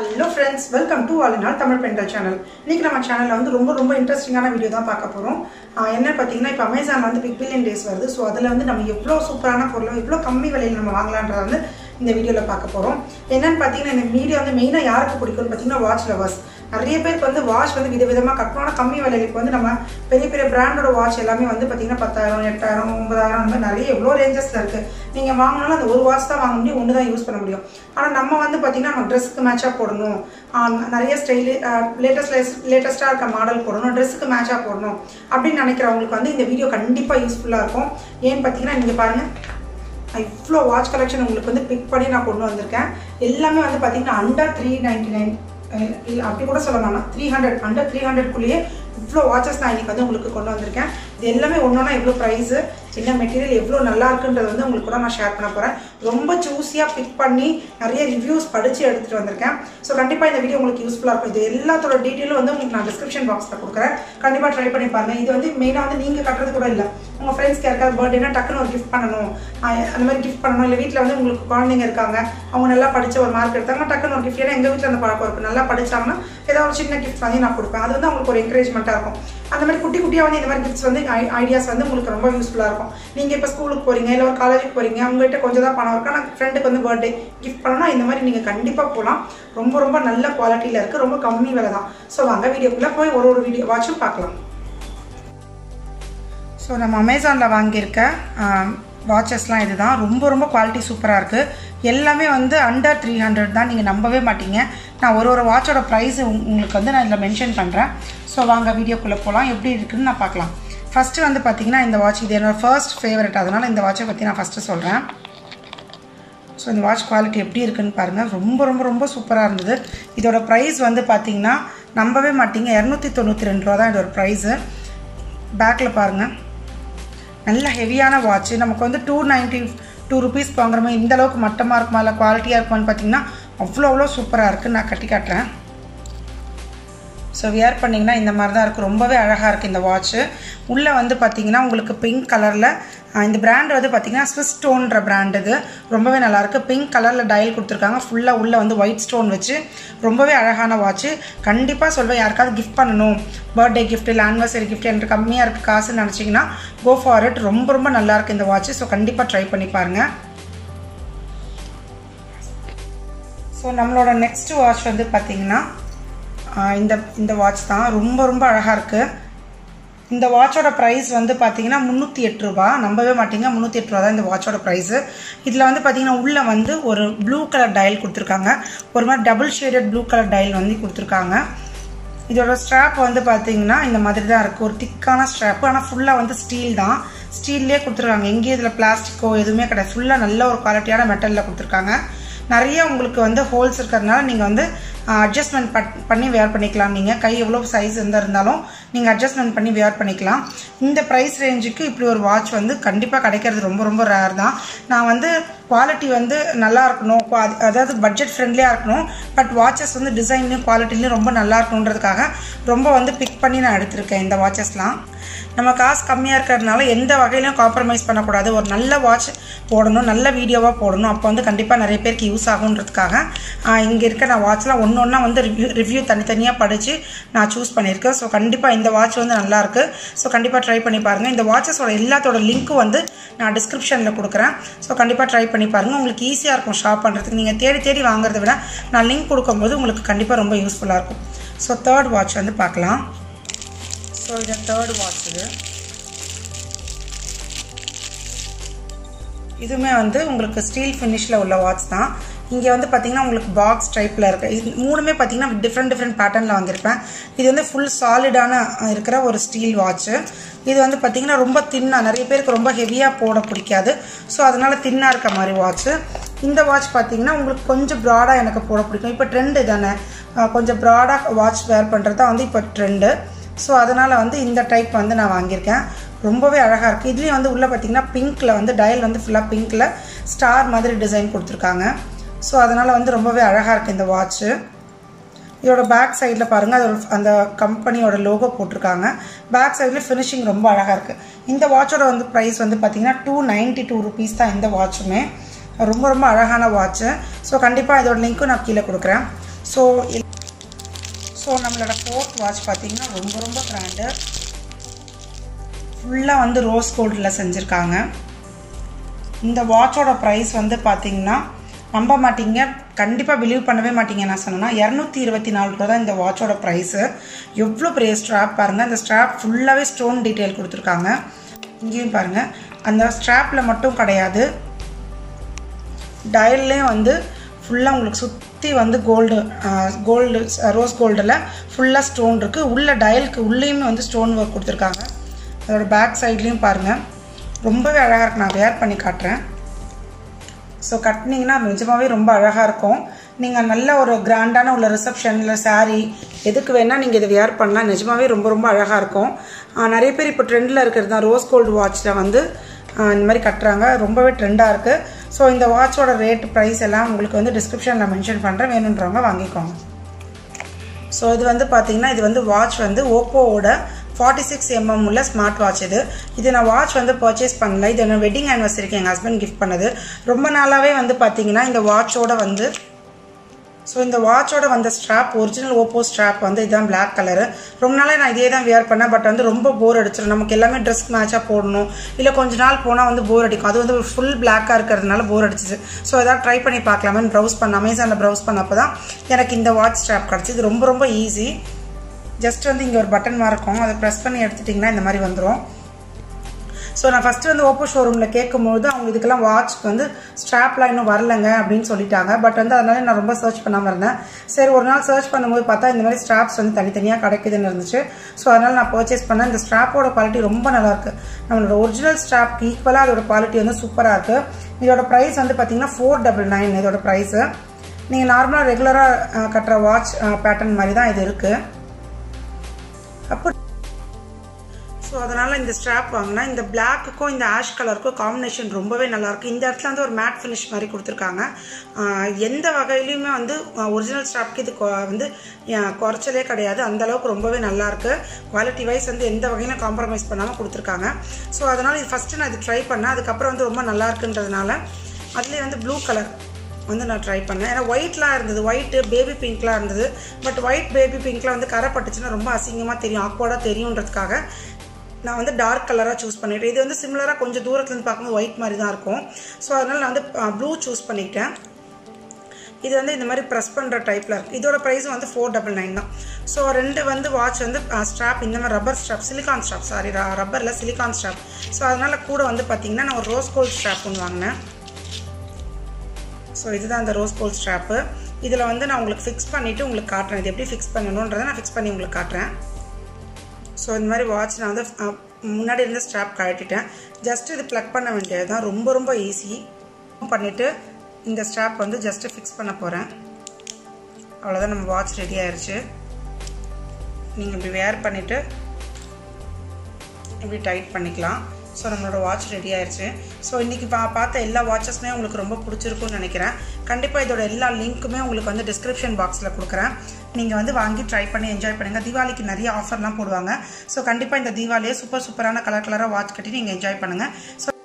hello friends welcome to all நாள் தமிழ் பெண்கள் channel இன்னைக்கு நம்ம சேனலில் வந்து ரொம்ப ரொம்ப இன்ட்ரெஸ்டிங்கான வீடியோ தான் பார்க்க போகிறோம் என்ன பார்த்தீங்கன்னா இப்போ அமேசான் வந்து பிக் பில்லியன் டேஸ் வருது ஸோ அதில் வந்து நம்ம எவ்வளோ சூப்பரான பொருளை எவ்வளோ கம்மி விலையில் நம்ம வாங்கலான்றத வந்து இந்த வீடியோவில் பார்க்க போகிறோம் என்னன்னு பார்த்தீங்கன்னா இந்த வீடியோ வந்து மெயினாக யாருக்கு பிடிக்கும்னு பார்த்தீங்கன்னா வாட்ச் லவர்ஸ் நிறைய பேருக்கு வந்து வாட்ச் வந்து விதவிதமாக கட்டணமான கம்மி விலையில இப்போ வந்து நம்ம பெரிய பெரிய பிராண்டோட வாட்ச் எல்லாமே வந்து பார்த்தீங்கன்னா பத்தாயிரம் எட்டாயிரம் ஒன்பதாயிரம் அந்த மாதிரி நிறைய எவ்வளோ ரேஞ்சஸில் இருக்குது நீங்கள் வாங்கினாலும் அந்த ஒரு வாட்ச் தான் வாங்க முடியும் ஒன்று தான் யூஸ் பண்ண முடியும் ஆனால் நம்ம வந்து பார்த்தீங்கன்னா நம்ம ட்ரெஸ்ஸுக்கு மேட்சாக போடணும் ஆஹ் நிறைய ஸ்டைலு லேட்டஸ்ட் லேட்டஸ்ட்டாக இருக்க மாடல் போடணும் ட்ரெஸ்ஸுக்கு மேட்சாக போடணும் அப்படின்னு நினைக்கிறவங்களுக்கு வந்து இந்த வீடியோ கண்டிப்பாக யூஸ்ஃபுல்லாக இருக்கும் ஏன்னு பார்த்தீங்கன்னா நீங்கள் பாருங்கள் இவ்வளோ வாட்ச் கலெக்ஷன் உங்களுக்கு வந்து பிக் பண்ணி நான் கொண்டு வந்திருக்கேன் எல்லாமே வந்து பார்த்தீங்கன்னா அண்டர் த்ரீ நைன்டி நைன் இல்லை அப்படி கூட சொல்ல வேணாம் த்ரீ ஹண்ட்ரட் அண்டர் த்ரீ ஹண்ட்ரட்குள்ளேயே இவ்வளோ வாட்சஸ் நான் இன்றைக்கி வந்து உங்களுக்கு கொண்டு வந்திருக்கேன் இது எல்லாமே ஒன்றா எவ்வளோ ப்ரைஸு என்ன மெட்டீரியல் எவ்வளோ நல்லா இருக்குன்றது வந்து உங்களுக்கு கூட நான் ஷேர் பண்ண போகிறேன் ரொம்ப ஜூஸியாக பிக் பண்ணி நிறைய ரிவ்யூஸ் படித்து எடுத்துகிட்டு வந்திருக்கேன் ஸோ கண்டிப்பாக இந்த வீடியோ உங்களுக்கு யூஸ்ஃபுல்லாக இருக்கும் இது எல்லாத்தோட டீட்டெயிலும் வந்து உங்களுக்கு நான் டிஸ்கிரிப்ஷன் பாக்ஸில் கொடுக்குறேன் கண்டிப்பாக ட்ரை பண்ணி பாருங்கள் இது வந்து மெயினாக வந்து நீங்கள் கட்டுறது கூட இல்லை உங்கள் ஃப்ரெண்ட்ஸ்க்கு யாருக்காவது பர்த்டேனா டக்குன்னு ஒரு கிஃப்ட் பண்ணணும் ஆஹ் அந்த மாதிரி கிஃப்ட் பண்ணணும் இல்லை வீட்டில் வந்து உங்களுக்கு குழந்தைங்க இருக்காங்க அவங்க நல்லா படித்த ஒரு மார்க் எடுத்தாங்கன்னா டக்குன்னு ஒரு கிஃப்ட் ஏன்னா எங்கள் வீட்டில் அந்த பழக்கம் இருக்குது நல்லா படிச்சாங்கன்னா ஏதாவது ஒரு சின்ன கிஃப்ட் வாங்கி நான் கொடுப்பேன் அது வந்து அவங்களுக்கு ஒரு என்கரேஜ்மெண்ட்டாக இருக்கும் அந்த மாதிரி குட்டி குட்டியாக வந்து இந்த மாதிரி கிஃப்ட்ஸ் வந்து ஐடியாஸ் வந்து உங்களுக்கு ரொம்ப யூஸ்ஃபுல்லாக இருக்கும் நீங்கள் இப்போ ஸ்கூலுக்கு போகிறீங்க இல்லை ஒரு காலேஜுக்கு போகிறீங்க உங்கள்கிட்ட கொஞ்சம் தான் பணம் இருக்கு ஆனால் ஃப்ரெண்டுக்கு வந்து பர்த்டே கிஃப்ட் பண்ணணும்னா இந்த மாதிரி நீங்கள் கண்டிப்பாக போகலாம் ரொம்ப ரொம்ப நல்ல குவாலிட்டியில் இருக்குது ரொம்ப கம்மி விலை தான் ஸோ வாங்க வீடியோக்குள்ளே போய் ஒரு ஒரு வீடியோ வாட்சும் பார்க்கலாம் ஸோ நம்ம அமேசானில் வாங்கியிருக்க வாட்சஸ்லாம் இதுதான் ரொம்ப ரொம்ப குவாலிட்டி சூப்பராக இருக்குது எல்லாமே வந்து அண்டர் த்ரீ ஹண்ட்ரட் தான் நீங்கள் நம்பவே மாட்டீங்க நான் ஒரு ஒரு வாட்சோட ப்ரைஸ் உங்களுக்கு வந்து நான் இதில் மென்ஷன் பண்ணுறேன் ஸோ வாங்க வீடியோக்குள்ளே போகலாம் எப்படி இருக்குன்னு நான் பார்க்கலாம் ஃபஸ்ட்டு வந்து பார்த்தீங்கன்னா இந்த வாட்ச் இது என்னோட ஃபர்ஸ்ட் ஃபேவரட் அதனால் இந்த வாட்சை பற்றி நான் ஃபஸ்ட்டு சொல்கிறேன் ஸோ இந்த வாட்ச் குவாலிட்டி எப்படி இருக்குன்னு பாருங்கள் ரொம்ப ரொம்ப ரொம்ப சூப்பராக இருந்தது இதோட ப்ரைஸ் வந்து பார்த்தீங்கன்னா நம்பவே மாட்டீங்க இரநூத்தி தொண்ணூற்றி ரெண்டு ரூபா தான் இதோட ப்ரைஸு பேக்கில் பாருங்கள் நல்ல ஹெவியான வாட்ச் நமக்கு வந்து டூ நைன்ட்டி டூ ருபீஸ் வாங்குறோமே இந்த அளவுக்கு மட்டமாக இருக்குமா இல்லை குவாலிட்டியாக இருக்குமான்னு பார்த்தீங்கன்னா அவ்வளோ அவ்வளோ சூப்பராக இருக்குது நான் கட்டி காட்டுறேன் ஸோ வியர் பண்ணிங்கன்னா இந்த மாதிரி தான் இருக்குது ரொம்பவே அழகாக இருக்குது இந்த வாட்ச்சு உள்ளே வந்து பார்த்தீங்கன்னா உங்களுக்கு பிங்க் கலரில் இந்த பிராண்ட் வந்து பார்த்தீங்கன்னா ஸ்விஸ் ஸ்டோன்ற பிராண்ட் இது ரொம்பவே நல்லாயிருக்கு பிங்க் கலரில் டயல் கொடுத்துருக்காங்க ஃபுல்லாக உள்ளே வந்து ஒயிட் ஸ்டோன் வச்சு ரொம்பவே அழகான வாட்ச்சு கண்டிப்பாக சொல்வேன் யாருக்காவது கிஃப்ட் பண்ணணும் பர்த்டே கிஃப்ட் இல்லை ஆனிவர்சரி கிஃப்ட் எனக்கு கம்மியாக இருக்குது காசுன்னு நினச்சிங்கன்னா கோ ஃபார் இட் ரொம்ப ரொம்ப நல்லாயிருக்கு இந்த வாட்ச்சு ஸோ கண்டிப்பாக ட்ரை பண்ணி பாருங்கள் ஸோ நம்மளோட நெக்ஸ்ட் வாட்ச் வந்து பார்த்திங்கன்னா இந்த இந்த வாட்ச் தான் ரொம்ப ரொம்ப அழகாக இருக்குது இந்த வாட்சோட ப்ரைஸ் வந்து பார்த்தீங்கன்னா முந்நூற்றி எட்டு ரூபா நம்பவே மாட்டீங்க முந்நூற்றி எட்டு ரூபா தான் இந்த வாட்சோட ப்ரைஸு இதில் வந்து பார்த்தீங்கன்னா உள்ளே வந்து ஒரு ப்ளூ கலர் டயல் கொடுத்துருக்காங்க ஒரு மாதிரி double shaded blue colour dial வந்து கொடுத்துருக்காங்க இதோட ஸ்ட்ராப் வந்து பார்த்தீங்கன்னா இந்த மாதிரி தான் இருக்குது ஒரு திக்கான ஸ்ட்ராப் ஆனால் ஃபுல்லாக வந்து ஸ்டீல் தான் ஸ்டீல்லே கொடுத்துருக்காங்க எங்கேயும் இதில் பிளாஸ்டிக்கோ எதுவுமே கிடையாது ஃபுல்லாக நல்ல ஒரு குவாலிட்டியான மெட்டலில் கொடுத்துருக்காங்க நிறைய உங்களுக்கு வந்து ஹோல்ஸ் இருக்கிறதுனால நீங்கள் வந்து அட்ஜஸ்ட்மெண்ட் பண்ணி வேர் பண்ணிக்கலாம் நீங்கள் கை எவ்வளோ சைஸ் எந்த இருந்தாலும் நீங்கள் அட்ஜஸ்ட்மெண்ட் பண்ணி வேர் பண்ணிக்கலாம் இந்த ப்ரைஸ் ரேஞ்சுக்கு இப்படி ஒரு வாட்ச் வந்து கண்டிப்பாக கிடைக்கிறது ரொம்ப ரொம்ப ரேர் தான் நான் வந்து குவாலிட்டி வந்து நல்லா இருக்கணும் அதாவது பட்ஜெட் ஃப்ரெண்ட்லியாக இருக்கணும் பட் வாட்சஸ் வந்து டிசைன்லையும் குவாலிட்டிலையும் ரொம்ப நல்லா இருக்கணுன்றதுக்காக ரொம்ப வந்து பிக் பண்ணி நான் எடுத்திருக்கேன் இந்த வாட்சஸ்லாம் நம்ம காசு கம்மியாக இருக்கிறதுனால எந்த வகையிலையும் காம்ப்ரமைஸ் பண்ணக்கூடாது ஒரு நல்ல வாட்ச் போடணும் நல்ல வீடியோவாக போடணும் அப்போ வந்து கண்டிப்பாக நிறைய பேருக்கு யூஸ் ஆகுன்றதுக்காக இங்கே இருக்க நான் வாட்ச்லாம் ஒன்று ஒன்றா வந்து ரிவ்யூ ரிவ்யூ தனித்தனியாக படித்து நான் சூஸ் பண்ணியிருக்கேன் ஸோ கண்டிப்பாக இந்த வாட்ச் வந்து நல்லாயிருக்கு ஸோ கண்டிப்பாக ட்ரை பண்ணி பாருங்கள் இந்த வாட்சஸோட எல்லாத்தோட லிங்க்கும் வந்து நான் டிஸ்கிரிப்ஷனில் கொடுக்குறேன் ஸோ கண்டிப்பாக ட்ரை பண்ணி பாருங்கள் உங்களுக்கு ஈஸியாக இருக்கும் ஷாப் பண்ணுறதுக்கு நீங்கள் தேடி தேடி வாங்குறத விட நான் லிங்க் கொடுக்கும்போது உங்களுக்கு கண்டிப்பாக ரொம்ப யூஸ்ஃபுல்லாக இருக்கும் ஸோ தேர்ட் வாட்ச் வந்து பார்க்கலாம் ஸோ இது தேர்ட் வாட்ச் இது இதுவுமே வந்து உங்களுக்கு ஸ்டீல் ஃபினிஷில் உள்ள வாட்ச் தான் இங்கே வந்து பார்த்தீங்கன்னா உங்களுக்கு பாக்ஸ் டைப்பில் இருக்குது இது மூணுமே பார்த்தீங்கன்னா டிஃப்ரெண்ட் டிஃப்ரெண்ட் பேட்டர்னில் வாங்கியிருப்பேன் இது வந்து ஃபுல் சாலிடான இருக்கிற ஒரு ஸ்டீல் வாட்ச்சு இது வந்து பார்த்தீங்கன்னா ரொம்ப தின்னாக நிறைய பேருக்கு ரொம்ப ஹெவியாக போட பிடிக்காது ஸோ அதனால் தின்னாக இருக்க மாதிரி வாட்ச்சு இந்த வாட்ச் பார்த்தீங்கன்னா உங்களுக்கு கொஞ்சம் ப்ராடாக எனக்கு போட பிடிக்கும் இப்போ ட்ரெண்டு தானே கொஞ்சம் ப்ராடாக வாட்ச் வேர் பண்ணுறது தான் வந்து இப்போ ட்ரெண்டு ஸோ அதனால் வந்து இந்த டைப் வந்து நான் வாங்கியிருக்கேன் ரொம்பவே அழகாக இருக்குது இதுலேயும் வந்து உள்ளே பார்த்தீங்கன்னா பிங்க்கில் வந்து டயல் வந்து ஃபுல்லாக பிங்க்கில் ஸ்டார் மாதிரி டிசைன் கொடுத்துருக்காங்க ஸோ அதனால் வந்து ரொம்பவே அழகாக இருக்குது இந்த வாட்ச்சு இதோட பேக் சைடில் பாருங்கள் அது அந்த கம்பெனியோட லோகோ போட்டிருக்காங்க பேக் சைடில் ஃபினிஷிங் ரொம்ப அழகாக இருக்குது இந்த வாட்சோட வந்து ப்ரைஸ் வந்து பார்த்திங்கன்னா டூ நைன்ட்டி டூ ருபீஸ் தான் இந்த வாட்சுமே ரொம்ப ரொம்ப அழகான வாட்ச்சு ஸோ கண்டிப்பாக இதோட லிங்க்கும் நான் கீழே கொடுக்குறேன் ஸோ ஸோ நம்மளோட ஃபோர்த் வாட்ச் பார்த்தீங்கன்னா ரொம்ப ரொம்ப கிராண்டு ஃபுல்லாக வந்து ரோஸ் கோல்டில் செஞ்சுருக்காங்க இந்த வாட்சோட ப்ரைஸ் வந்து பார்த்தீங்கன்னா நம்ப மாட்டீங்க கண்டிப்பாக பிலீவ் பண்ணவே மாட்டீங்க நான் சொன்னேன்னா இரநூத்தி இருபத்தி நாலு ரூபா தான் இந்த வாட்சோட ப்ரைஸு எவ்வளோ பெரிய ஸ்ட்ராப் பாருங்கள் அந்த ஸ்ட்ராப் ஃபுல்லாகவே ஸ்டோன் டீட்டெயில் கொடுத்துருக்காங்க இங்கேயும் பாருங்கள் அந்த ஸ்ட்ராப்பில் மட்டும் கிடையாது டயல்லையும் வந்து ஃபுல்லாக உங்களுக்கு சுற்றி வந்து கோல்டு கோல்டு ரோஸ் கோல்டில் ஃபுல்லாக ஸ்டோன் இருக்குது உள்ள டயலுக்கு உள்ளேயுமே வந்து ஸ்டோன் ஒர்க் கொடுத்துருக்காங்க அதோட பேக் சைட்லேயும் பாருங்கள் ரொம்பவே அழகாக இருக்கு நான் வேர் பண்ணி காட்டுறேன் ஸோ கட்டினீங்கன்னா நிஜமாகவே ரொம்ப அழகாக இருக்கும் நீங்கள் நல்ல ஒரு கிராண்டான உள்ள ரிசப்ஷனில் சாரீ எதுக்கு வேணால் நீங்கள் இதை வேர் பண்ணலாம் நிஜமாகவே ரொம்ப ரொம்ப அழகாக இருக்கும் நிறைய பேர் இப்போ ட்ரெண்டில் இருக்கிறது தான் ரோஸ் கோல்டு வாட்சில் வந்து இந்த மாதிரி கட்டுறாங்க ரொம்பவே ட்ரெண்டாக இருக்குது ஸோ இந்த வாட்சோட ரேட் ப்ரைஸ் எல்லாம் உங்களுக்கு வந்து டிஸ்கிரிப்ஷனில் மென்ஷன் பண்ணுறேன் வேணுன்றவங்க வாங்கிக்கோங்க ஸோ இது வந்து பார்த்தீங்கன்னா இது வந்து வாட்ச் வந்து ஓப்போவோட ஃபார்ட்டி சிக்ஸ் எம்எம் உள்ள ஸ்மார்ட் வாட்ச் இது இது நான் வாட்ச் வந்து பர்ச்சேஸ் பண்ணல இது என்ன வெட்டிங் ஆனிவர்சரிக்கு எங்கள் ஹஸ்பண்ட் கிஃப்ட் பண்ணது ரொம்ப நாளாகவே வந்து பார்த்தீங்கன்னா இந்த வாட்சோட வந்து ஸோ இந்த வாட்சோட வந்த ஸ்ட்ராப் ஒரிஜினல் ஓப்போ ஸ்ட்ராப் வந்து இதுதான் பிளாக் கலரு ரொம்ப நாளாக நான் இதே தான் வியர் பண்ணேன் பட் வந்து ரொம்ப போர் அடிச்சிடும் நமக்கு எல்லாமே ட்ரெஸ் மேட்சாக போடணும் இல்லை கொஞ்ச நாள் போனால் வந்து போர் அடிக்கும் அது வந்து ஃபுல் பிளாக்காக இருக்கிறதுனால போர் அடிச்சிச்சு ஸோ எதாவது ட்ரை பண்ணி பார்க்கலாமேன்னு ப்ரௌஸ் பண்ண அமேசானில் ப்ரௌஸ் பண்ணப்போ தான் எனக்கு இந்த வாட்ச் ஸ்ட்ராப் கிடச்சி இது ரொம்ப ரொம்ப ஈஸி ஜஸ்ட் வந்து இங்கே ஒரு பட்டன் மாதிரி இருக்கும் அதை ப்ரெஸ் பண்ணி எடுத்துட்டிங்கன்னா இந்த மாதிரி வந்துடும் ஸோ நான் ஃபஸ்ட்டு வந்து ஓப்போ ஷோரூமில் கேட்கும்போது அவங்க இதுக்கெல்லாம் வாட்ச்க்கு வந்து ஸ்ட்ராப்லாம் இன்னும் வரலங்க அப்படின்னு சொல்லிட்டாங்க பட் வந்து அதனால நான் ரொம்ப சர்ச் பண்ணாமல் இருந்தேன் சரி ஒரு நாள் சர்ச் பண்ணும்போது பார்த்தா இந்த மாதிரி ஸ்ட்ராப்ஸ் வந்து தனித்தனியாக கிடைக்குதுன்னு இருந்துச்சு ஸோ அதனால் நான் பர்ச்சேஸ் பண்ணேன் இந்த ஸ்ட்ராப்போட குவாலிட்டி ரொம்ப நல்லாயிருக்கு நம்மளோட ஒரிஜினல் ஸ்ட்ராப்க்கு ஈக்குவலாக அதோட குவாலிட்டி வந்து சூப்பராக இருக்குது இதோட ப்ரைஸ் வந்து பார்த்தீங்கன்னா ஃபோர் டபுள் நைன் இதோட ப்ரைஸு நீங்கள் நார்மலாக ரெகுலராக கட்டுற வாட்ச் பேட்டர்ன் மாதிரி தான் இது இருக்குது அப்போ ஸோ அதனால் இந்த ஸ்ட்ராப் வாங்கினா இந்த பிளாக்குக்கும் இந்த ஆஷ் கலருக்கும் காம்பினேஷன் ரொம்பவே நல்லாயிருக்கு இந்த இடத்துல வந்து ஒரு மேட் ஃபினிஷ் மாதிரி கொடுத்துருக்காங்க எந்த வகையிலையுமே வந்து ஒரிஜினல் ஸ்ட்ராப்க்கு இது வந்து குறைச்சலே கிடையாது அந்த அளவுக்கு ரொம்பவே நல்லாயிருக்கு குவாலிட்டி வைஸ் வந்து எந்த வகையிலும் காம்ப்ரமைஸ் பண்ணாமல் கொடுத்துருக்காங்க ஸோ அதனால் இது ஃபஸ்ட்டு நான் இது ட்ரை பண்ணேன் அதுக்கப்புறம் வந்து ரொம்ப நல்லா இருக்குன்றதுனால அதுலேயே வந்து ப்ளூ கலர் வந்து நான் ட்ரை பண்ணேன் ஏன்னா ஒயிட்லாம் இருந்தது ஒயிட்டு பேபி பிங்க்லாம் இருந்தது பட் ஒயிட் பேபி பிங்க்லாம் வந்து கரை பட்டுச்சுன்னா ரொம்ப அசிங்கமாக தெரியும் ஆக்வர்டாக தெரியுன்றதுக்காக நான் வந்து டார்க் கலராக சூஸ் பண்ணிட்டேன் இது வந்து சிமிலராக கொஞ்சம் தூரத்துலேருந்து பார்க்கும்போது ஒயிட் மாதிரி தான் இருக்கும் ஸோ அதனால் நான் வந்து ப்ளூ சூஸ் பண்ணிக்கிட்டேன் இது வந்து இந்த மாதிரி ப்ரெஸ் பண்ணுற டைப்பில் இருக்குது இதோட ப்ரைஸும் வந்து ஃபோர் டபுள் நைன் தான் ஸோ ரெண்டு வந்து வாட்ச் வந்து ஸ்ட்ராப் இந்த மாதிரி rubber strap silicone strap sorry ரப்பரில் சிலிகான் ஸ்ட்ராப் ஸோ அதனால் கூட வந்து பார்த்திங்கன்னா நான் ஒரு ரோஸ் கோல்ட் ஸ்ட்ராப் ஒன்று வாங்கினேன் ஸோ இதுதான் அந்த ரோஸ் கோல்ட் ஸ்ட்ராப்பு இதில் வந்து நான் உங்களுக்கு ஃபிக்ஸ் பண்ணிவிட்டு உங்களுக்கு காட்டுறேன் இது எப்படி ஃபிக்ஸ் பண்ணணுன்றதை நான் ஃபிக்ஸ் பண்ணி உங்களுக்கு காட்டுறேன் ஸோ இந்த மாதிரி வாட்ச் நான் வந்து முன்னாடி இருந்த ஸ்ட்ராப் கழட்டிட்டேன் ஜஸ்ட் இது ப்ளக் பண்ண வேண்டியது தான் ரொம்ப ரொம்ப ஈஸி பண்ணிவிட்டு இந்த ஸ்ட்ராப் வந்து ஜஸ்ட்டு ஃபிக்ஸ் பண்ண போகிறேன் அவ்வளோதான் நம்ம வாட்ச் ரெடி ஆயிடுச்சு நீங்கள் இப்படி வேர் பண்ணிவிட்டு இப்படி டைட் பண்ணிக்கலாம் ஸோ நம்மளோட வாட்ச் ரெடி ஆயிடுச்சு ஸோ இன்றைக்கி பா பார்த்த எல்லா வாட்சஸுமே உங்களுக்கு ரொம்ப பிடிச்சிருக்குன்னு நினைக்கிறேன் கண்டிப்பாக இதோட எல்லா லிங்க்குமே உங்களுக்கு வந்து டிஸ்கிரிப்ஷன் பாக்ஸில் கொடுக்குறேன் நீங்கள் வந்து வாங்கி ட்ரை பண்ணி என்ஜாய் பண்ணுங்கள் தீபாவளிக்கு நிறைய ஆஃபர்லாம் போடுவாங்க ஸோ கண்டிப்பாக இந்த தீபாவளியை சூப்பர் சூப்பரான கலர் கலராக வாட்ச் கட்டி நீங்கள் என்ஜாய் பண்ணுங்கள் ஸோ